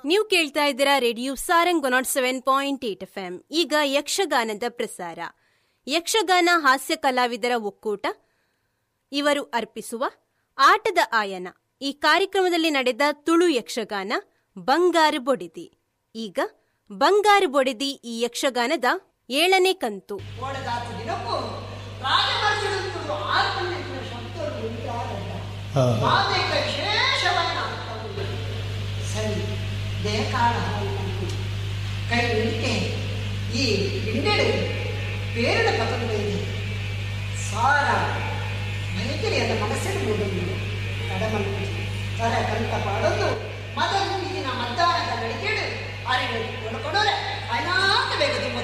ನೀವು ಕೇಳ್ತಾ ಇದ್ದೀರಾ radio Sarang one nought seven point eight F M ಈಗ ಯಕ್ಷಗಾನದ ಪ್ರಸಾರ ಯಕ್ಷಗಾನ ಹಾಸ್ಯ ಕಲಾವಿದರ ಒಕ್ಕೂಟ ಇವರು ಅರ್ಪಿಸುವ ಆಟದ ಆಯನ ಈ ಕಾರ್ಯಕ್ರಮದಲ್ಲಿ ನಡೆದ ತುಳು ಯಕ್ಷಗಾನ ಬಂಗಾರು ಬೊಡಿದಿ ಈಗ ಬಂಗಾರು ಬೊಡಿದಿ ಈ ಯಕ್ಷಗಾನದ ಏಳನೇ ಕಂತು ಓಡದಾತ ದಿನಕ್ಕೂ ರಾಜಮರ್ಜನಂತೂ ಆರು ಪನ್ನೆಂಟು ಶಬ್ದಗಳು ಉಂಟಾಗಲ್ಲ ಮಾದೇಕ ವಿಶೇಷವಾದ ಅರ್ಥವುಳ್ಳ. ಸರಿ ದೇಹಕಾಲ ಹಾವು ಕೈ ಹಿಡಿಕೆ ಈ ಹಿಂಡೆಡೆ ಬೇರೆದ ಪದಗಳಿದೆ ಸಾರ ಮೈಕೆರೆಯದ ಮನಸ್ಸಿನ ಮೂಡುವುದು ಕಡಮಲ್ಪು ತರ ಕಂತ ಪಾಡೊಂದು ಮದ ಮುಗಿದಿನ ಮಧ್ಯಾಹ್ನದ ಗಳಿಕೆಡು ಅರಿವು ಕೊಡಕೊಡೋರೆ ಅನಾಥ ಬೇಗ ತುಂಬ